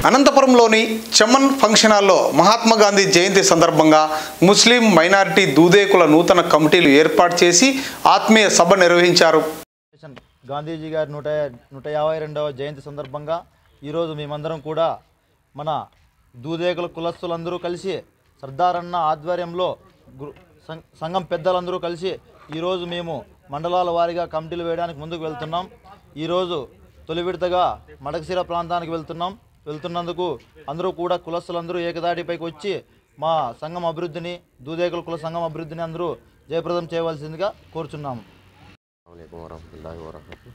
అనంతపురంలోని చమన్ function హాల్లో మహాత్మా గాంధీ జయంతి సందర్భంగా ముస్లిం minority దూదేకుల నూతన కమిటీలు ఏర్పాటు చేసి ఆత్మీయ సభ నిర్వహించారు నేషన్ గాంధీజీ గారి నూట నూట యాభై రెండవ జయంతి సందర్భంగా ఈరోజు మేమందరం కూడా మన దూదేకుల కులస్తులందరూ కలిసి సర్దారన్న ఆధ్వర్యంలో గు- సం- సంఘం పెద్దలందరూ కలిసి ఈరోజు మేము మండలాల వారీగా కమిటీలు వేయడానికి ముందుకు వెళ్తున్నాం ఈరోజు తొలి విడతగా మడకశిర ప్రాంతానికి వెళ్తున్నాం వెళ్తున్నందుకు అందరూ కూడా కులస్తులందరూ ఏకదాటిపైకి వచ్చి మా సంఘం అభివృద్ధిని దూదేకుల కుల సంఘం అభివృద్ధిని అందరూ జయప్రదం చేయవలసిందిగా కోరుచున్నాము అస్సలాము వరహమతుల్లాహి వరహమతు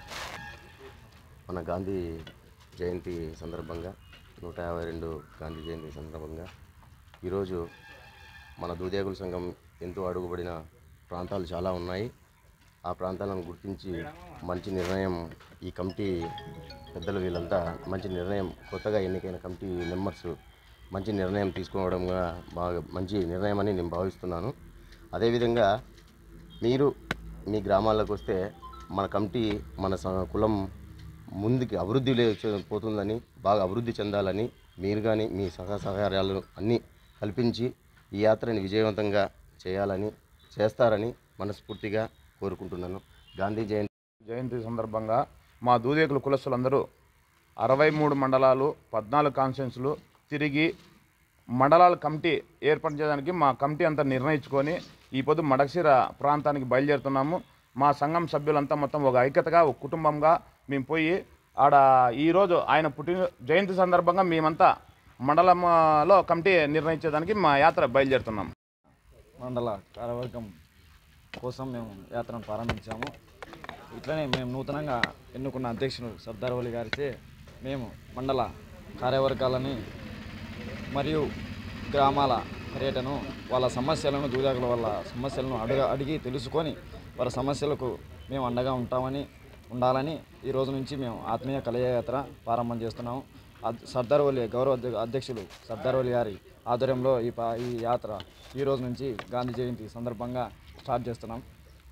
మన గాంధీ జయంతి సందర్భంగా నూట యాభై రెండు గాంధీ జయంతి సందర్భంగా ఈరోజు మన దూదేగుల సంఘం ఎంతో అడుగుబడిన ప్రాంతాలు చాలా ఉన్నాయి ఆ ప్రాంతాలను గుర్తించి మంచి నిర్ణయం ఈ కమిటీ పెద్దలు వీళ్ళంతా మంచి నిర్ణయం కొత్తగా ఎన్నికైన కమిటీ మెంబర్స్ మంచి నిర్ణయం తీసుకోవడంగా బాగా మంచి నిర్ణయం అని నేను భావిస్తున్నాను అదేవిధంగా మీరు మీ గ్రామాలకు వస్తే మన కమిటీ మన స- కులం ముందుకి అభివృద్ధి లే- చే- పోతుందని బాగా అభివృద్ధి చెందాలని మీరు కానీ మీ సహ సహకారాలు అన్నీ కల్పించి ఈ యాత్రని విజయవంతంగా చేయాలని చేస్తారని మనస్ఫూర్తిగా కోరుకుంటున్నాను గాంధీ జయంతి జయంతి సందర్భంగా మా దూదేకుల కులస్తులందరూ అరవై మూడు మండలాలు పద్నాలుగు కాన్స్టిట్యున్సీలు తిరిగి మండలాల కమిటీ ఏర్పాటు చేయడానికి మా కమిటీ అంతా నిర్ణయించుకొని ఈ పొద్దు మడకశిర ప్రాంతానికి బయలుదేరుతున్నాము మా సంఘం సభ్యులంతా మొత్తం ఒక ఐక్యతగా ఒక కుటుంబంగా మేము పోయి ఆడ ఈరోజు ఆయన పుట్టిన జయంతి సందర్భంగా మేమంతా మండలంలో కమిటీ నిర్ణయించేదానికి మా యాత్ర బయలుదేరుతున్నాం మండల కార్యవర్గం కోసం మేము యాత్రను ప్రారంభించాము ఇట్లనే మేము నూతనంగా ఎన్నుకున్న అధ్యక్షులు సర్దార్ వలి గారిచే మేము మండల కార్యవర్గాలని మరియు గ్రామాల పర్యటన వాళ్ళ సమస్యలను దూదాకుల వాళ్ళ సమస్యలను అడగ అడిగి తెలుసుకొని వాళ్ళ సమస్యలకు మేము అండగా ఉంటామని ఉండాలని ఈ రోజు నుంచి మేము ఆత్మీయ కలయాత్ర ప్రారంభం చేస్తున్నాము అద్- సర్దార్ వలి గౌరవ అధ్య- అధ్యక్షులు సర్దార్ వలి గారి ఆధ్వర్యంలో ఈ పా ఈ యాత్ర ఈ రోజు నుంచి గాంధీ జయంతి సందర్భంగా స్టార్ట్ చేస్తున్నాం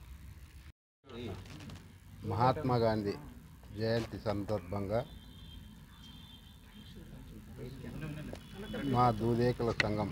మహాత్మా గాంధీ జయంతి సందర్భంగా మా దూదేకుల సంఘం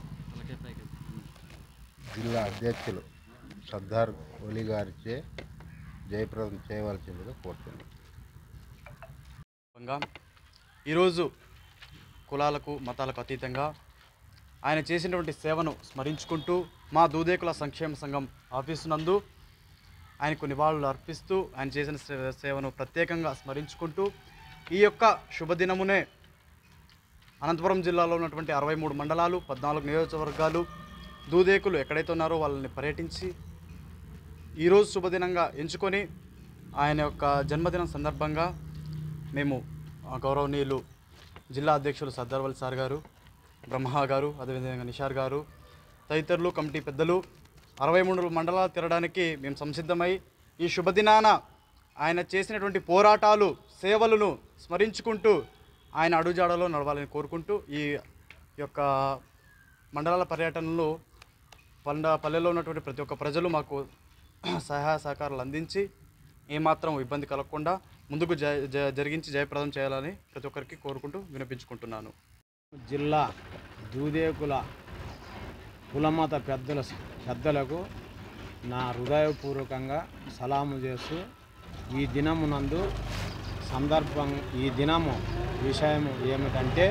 జిల్లా అధ్యక్షులు సర్దార్ ఒలి గారిచే జయప్రదం చేయవలసిందిగా కోరుతున్నాను సందర్భంగా ఈరోజు కులాలకు మతాలకు అతీతంగా ఆయన చేసినటువంటి సేవను స్మరించుకుంటూ మా దూదేకుల సంక్షేమ సంఘం ఆఫీసు నందు ఆయనకు నివాళులు అర్పిస్తూ ఆయన చేసిన సే- సేవను ప్రత్యేకంగా స్మరించుకుంటూ ఈ యొక్క శుభదినమునే అనంతపురం జిల్లాలో ఉన్నటువంటి అరవై మూడు మండలాలు పద్నాలుగు నియోజకవర్గాలు దూదేకులు ఎక్కడైతే ఉన్నారో వాళ్ళని పర్యటించి ఈరోజు శుభదినంగా ఎంచుకొని ఆయన యొక్క జన్మదినం సందర్భంగా మేము ఆ, గౌరవనీయులు జిల్లా అధ్యక్షులు సర్దార్వల్ సార్ గారు బ్రహ్మ గారు అదేవిధంగా నిషార్ గారు తదితరులు కమిటీ పెద్దలు అరవై మూడు మండలాలు తిరగడానికి మేము సంసిద్ధమై ఈ శుభదినాన ఆయన చేసినటువంటి పోరాటాలు సేవలను స్మరించుకుంటూ ఆయన అడుగుజాడలో నడవాలని కోరుకుంటూ ఈ యొక్క మండలాల పర్యటనలో పండ పల్లెలో ఉన్నటువంటి ప్రతి ఒక్క ప్రజలు మాకు సహాయ సహకారాలు అందించి ఏమాత్రం ఇబ్బంది కలగకుండా ముందుకు జ జ- జరిగించి జయప్రదం చేయాలని ప్రతి ఒక్కరికి కోరుకుంటూ వినిపించుకుంటున్నాను జిల్లా దూదేకుల కులమత పెద్దల పెద్దలకు నా హృదయపూర్వకంగా సలాము చేస్తూ ఈ దినమునందు సందర్భం ఈ దినము విషయము ఏమిటంటే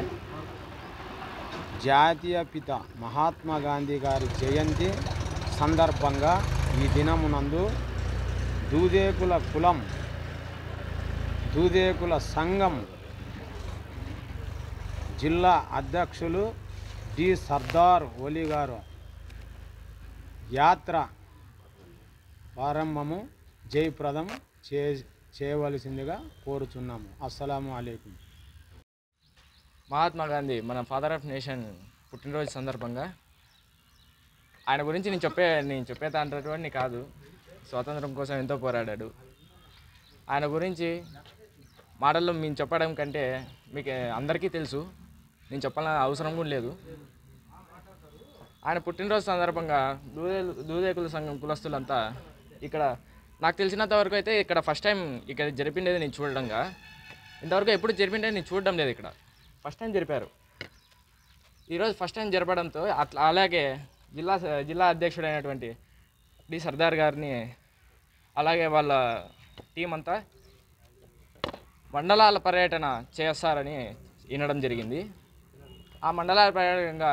జాతీయ పిత మహాత్మా గాంధీ గారి జయంతి సందర్భంగా ఈ దినమునందు దూదేకుల కులం దూదేకుల సంఘం జిల్లా అధ్యక్షులు డి సర్దార్ ఓలీ గారు యాత్ర ప్రారంభము జయప్రదం చే చేయవలసిందిగా కోరుచున్నాము అస్సలాము అలైకుం మహాత్మా గాంధీ మన ఫాదర్ ఆఫ్ నేషన్ పుట్టినరోజు సందర్భంగా ఆయన గురించి నేను చెప్పే నేను చెప్పేది అంటటువంటి కాదు స్వాతంత్రం కోసం ఎంతో పోరాడాడు ఆయన గురించి మాటల్లో మేము చెప్పడం కంటే మీకు అందరికీ తెలుసు నేను చెప్పాలని అవసరం కూడా లేదు ఆయన పుట్టినరోజు సందర్భంగా దూదే దూదేకుల సంఘం కులస్తులంతా ఇక్కడ నాకు తెలిసినంత వరకు అయితే ఇక్కడ ఫస్ట్ టైం ఇక్కడ జరిపిండేది నేను చూడడంగా ఇంతవరకు ఎప్పుడు జరిపిండేది నేను చూడడం లేదు ఇక్కడ ఫస్ట్ టైం జరిపారు ఈరోజు ఫస్ట్ టైం జరపడంతో అట్లా అలాగే జిల్లా జిల్లా అధ్యక్షుడైనటువంటి డి సర్దార్ గారిని అలాగే వాళ్ళ టీం అంతా మండలాల పర్యటన చేస్తారని వినడం జరిగింది ఆ మండలాల పర్యటనగా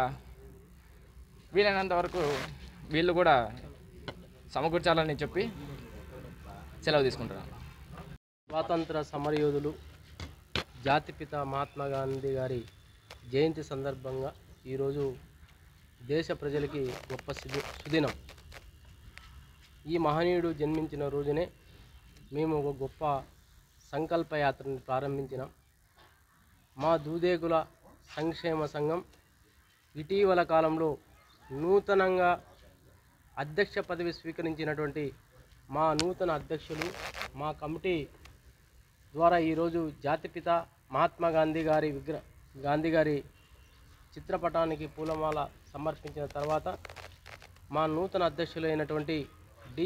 వీలైనంత వరకు వీళ్ళు కూడా సమకూర్చాలని చెప్పి సెలవు తీసుకుంటున్నాను స్వాతంత్ర సమరయోధులు జాతిపిత మహాత్మా గాంధీ గారి జయంతి సందర్భంగా ఈరోజు దేశ ప్రజలకి గొప్ప సుది- సుదినం ఈ మహనీయుడు జన్మించిన రోజునే మేము ఒక గొప్ప సంకల్ప యాత్రని ప్రారంభించినాం మా దూదేకుల సంక్షేమ సంఘం ఇటీవల కాలంలో నూతనంగా అధ్యక్ష పదవి స్వీకరించినటువంటి మా నూతన అధ్యక్షులు మా కమిటీ ద్వారా ఈరోజు జాతిపిత మహాత్మా గాంధీ గారి విగ్రహ గాంధీ గారి చిత్రపటానికి పూలమాల సమర్పించిన తర్వాత మా నూతన అధ్యక్షులైనటువంటి డి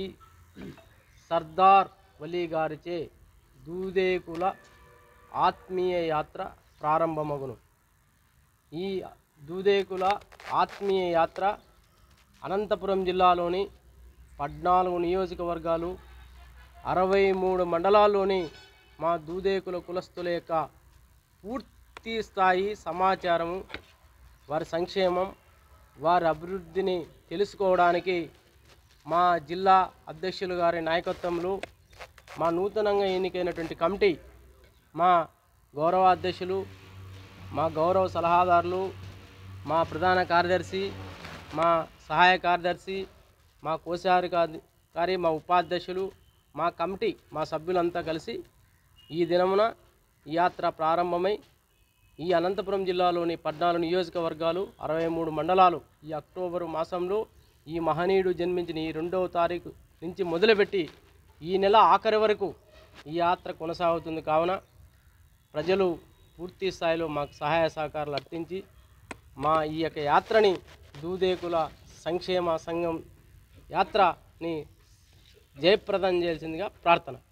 సర్దార్ వలీ గారిచే దూదేకుల ఆత్మీయ యాత్ర ప్రారంభమగును ఈ దూదేకుల ఆత్మీయ యాత్ర అనంతపురం జిల్లాలోని పద్నాలుగు నియోజకవర్గాలు అరవై మూడు మండలాల్లోని మా దూదేకుల కులస్తుల యొక్క పూర్తి స్థాయి సమాచారము వారి సంక్షేమం వారి అభివృద్ధిని తెలుసుకోవడానికి మా జిల్లా అధ్యక్షులు గారి నాయకత్వంలో మా నూతనంగా ఎన్నికైనటువంటి కమిటీ మా గౌరవ అధ్యక్షులు మా గౌరవ సలహాదారులు మా ప్రధాన కార్యదర్శి మా సహాయ కార్యదర్శి మా కోశాధికారి మా ఉపాధ్యక్షులు మా కమిటీ మా సభ్యులంతా కలిసి ఈ దినమున ఈ యాత్ర ప్రారంభమై ఈ అనంతపురం జిల్లాలోని పద్నాలుగు నియోజకవర్గాలు అరవై మూడు మండలాలు ఈ అక్టోబరు మాసంలో ఈ మహనీయుడు జన్మించిన ఈ రెండవ తారీఖు నుంచి మొదలుపెట్టి ఈ నెల ఆఖరి వరకు ఈ యాత్ర కొనసాగుతుంది కావున ప్రజలు పూర్తి స్థాయిలో మాకు సహాయ సహకారాలు అర్థించి మా ఈ యొక్క యాత్రని దూదేకుల సంక్షేమ సంఘం యాత్రని జయప్రదం చేయాల్సిందిగా ప్రార్థన